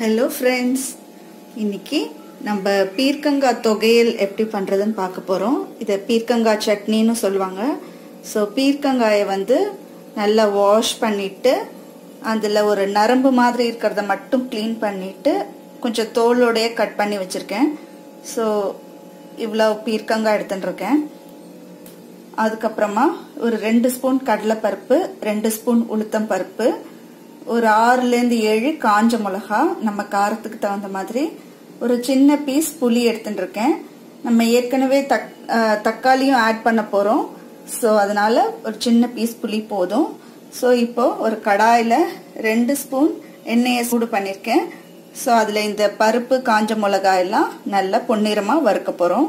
hello friends இன்னைக்கு நம்ம பீர்க்கங்காய் தொகையல் எப்படி பண்ணுறதுன்னு பார்க்க போகிறோம் இதை பீர்க்கங்காய் சட்னின்னு சொல்லுவாங்க ஸோ பீர்க்கங்காயை வந்து நல்லா வாஷ் பண்ணிவிட்டு அதில் ஒரு நரம்பு மாதிரி இருக்கிறத மட்டும் க்ளீன் பண்ணிவிட்டு கொஞ்சம் தோலோடைய கட் பண்ணி வச்சுருக்கேன் ஸோ இவ்வளோ பீர்க்கங்காய் எடுத்துட்டுருக்கேன் அதுக்கப்புறமா ஒரு ரெண்டு ஸ்பூன் கடலைப்பருப்பு ரெண்டு ஸ்பூன் உளுத்தம் பருப்பு ஒரு ஆறுலேருந்து ஏழு காஞ்ச மிளகா நம்ம காரத்துக்கு தகுந்த மாதிரி ஒரு சின்ன பீஸ் புளி எடுத்துட்டு இருக்கேன் நம்ம ஏற்கனவே தக் தக்காளியும் ஆட் பண்ண போகிறோம் ஸோ அதனால ஒரு சின்ன பீஸ் புளி போதும் ஸோ இப்போ ஒரு கடாயில் ரெண்டு ஸ்பூன் எண்ணெயை சூடு பண்ணியிருக்கேன் ஸோ அதில் இந்த பருப்பு காஞ்ச மிளகாய் எல்லாம் நல்லா பொன்னிறமாக வறுக்க போகிறோம்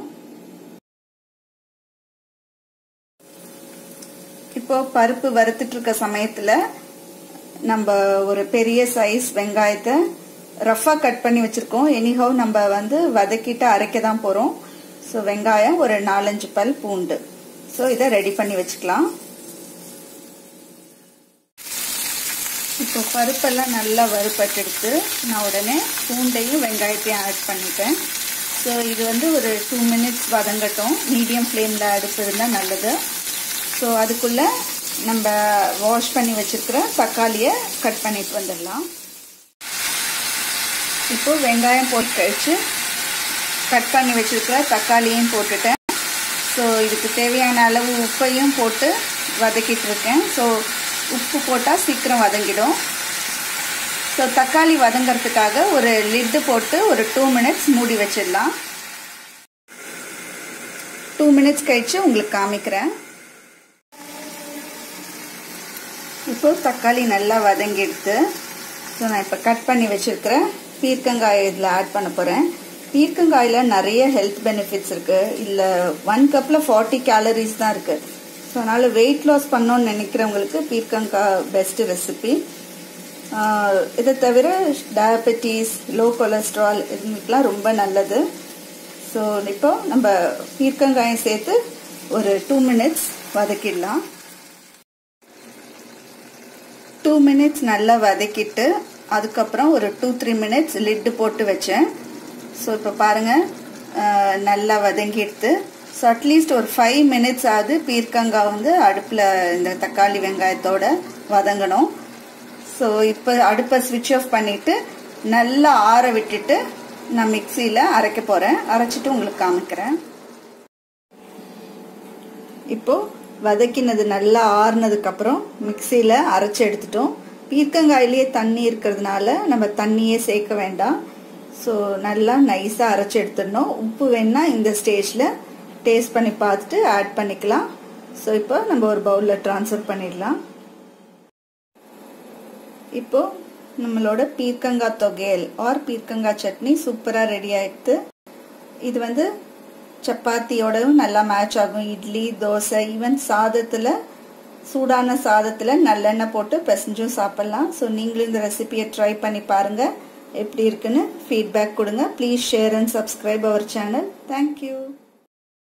இப்போ பருப்பு வறுத்துட்டு இருக்க சமயத்தில் நம்ம ஒரு பெரிய சைஸ் வெங்காயத்தை ரஃபாக கட் பண்ணி வச்சுருக்கோம் எனிஹவ் நம்ம வந்து வதக்கிட்டு அரைக்க தான் போகிறோம் ஸோ வெங்காயம் ஒரு நாலஞ்சு பல் பூண்டு ஸோ இதை ரெடி பண்ணி வச்சுக்கலாம் இப்போ பருப்பெல்லாம் நல்லா வறுப்பட்டெடுத்து நான் உடனே பூண்டையும் வெங்காயத்தையும் ஆட் பண்ணிட்டேன் ஸோ இது வந்து ஒரு டூ மினிட்ஸ் வதங்கட்டும் மீடியம் ஃப்ளேமில் அடுப்பு இருந்தால் நல்லது ஸோ அதுக்குள்ளே நம்ம வாஷ் பண்ணி வச்சுருக்கிற தக்காளியை கட் பண்ணிட்டு வந்துடலாம் இப்போ வெங்காயம் போட்டு கழிச்சு கட் பண்ணி வச்சுருக்கிற தக்காளியும் போட்டுட்டேன் ஸோ இதுக்கு தேவையான அளவு உப்பையும் போட்டு வதக்கிட்டு இருக்கேன் ஸோ உப்பு போட்டால் சீக்கிரம் வதங்கிடும் ஸோ தக்காளி வதங்கிறதுக்காக ஒரு லிட்டு போட்டு ஒரு டூ மினிட்ஸ் மூடி வச்சிடலாம் டூ மினிட்ஸ் கழிச்சு உங்களுக்கு காமிக்கிறேன் இப்போ தக்காளி நல்லா வதங்கிடுது ஸோ நான் இப்போ கட் பண்ணி வச்சுருக்கிறேன் பீர்க்கங்காய் இதில் ஆட் பண்ண போகிறேன் பீர்க்கங்காயில் நிறைய ஹெல்த் பெனிஃபிட்ஸ் இருக்குது இல்லை ஒன் கப்பில் ஃபார்ட்டி கேலரிஸ் தான் இருக்குது ஸோ அதனால் வெயிட் லாஸ் பண்ணோன்னு நினைக்கிறவங்களுக்கு பீர்க்கங்காய் பெஸ்ட்டு ரெசிபி இதை தவிர டயபெட்டிஸ் லோ கொலஸ்ட்ரால் இதுக்கெலாம் ரொம்ப நல்லது ஸோ இப்போ நம்ம பீர்க்கங்காயம் சேர்த்து ஒரு டூ மினிட்ஸ் வதக்கிடலாம் டூ மினிட்ஸ் நல்லா வதக்கிட்டு அதுக்கப்புறம் ஒரு டூ த்ரீ மினிட்ஸ் லிட்டு போட்டு வச்சேன் ஸோ இப்போ பாருங்கள் நல்லா வதங்கிடுது ஸோ அட்லீஸ்ட் ஒரு ஃபைவ் மினிட்ஸ் ஆகுது பீர்க்கங்காய் வந்து அடுப்பில் இந்த தக்காளி வெங்காயத்தோட வதங்கணும் ஸோ இப்போ அடுப்பை ஸ்விட்ச் ஆஃப் பண்ணிவிட்டு நல்லா ஆற விட்டுட்டு நான் மிக்சியில் அரைக்க போகிறேன் அரைச்சிட்டு உங்களுக்கு காமிக்கிறேன் இப்போது வதக்கினது நல்லா ஆறுனதுக்கப்புறம் மிக்சியில் அரைச்சி எடுத்துட்டோம் பீர்க்கங்காயிலேயே தண்ணி இருக்கிறதுனால நம்ம தண்ணியே சேர்க்க வேண்டாம் ஸோ நல்லா நைஸாக அரைச்சி எடுத்துடணும் உப்பு வேணால் இந்த ஸ்டேஜில் டேஸ்ட் பண்ணி பார்த்துட்டு ஆட் பண்ணிக்கலாம் ஸோ இப்போ நம்ம ஒரு பவுலில் ட்ரான்ஸ்ஃபர் பண்ணிடலாம் இப்போ நம்மளோட பீர்க்கங்காய் தொகையல் ஆர் பீர்க்கங்காய் சட்னி சூப்பராக ரெடி ஆயிடுது இது வந்து சப்பாத்தியோடவும் நல்லா மேட்ச் ஆகும் இட்லி தோசை ஈவன் சாதத்தில் சூடான சாதத்தில் நல்லெண்ணெய் போட்டு பிசைஞ்சும் சாப்பிட்லாம் ஸோ நீங்களும் இந்த ரெசிபியை ட்ரை பண்ணி பாருங்கள் எப்படி இருக்குன்னு ஃபீட்பேக் கொடுங்க please share and subscribe our channel thank you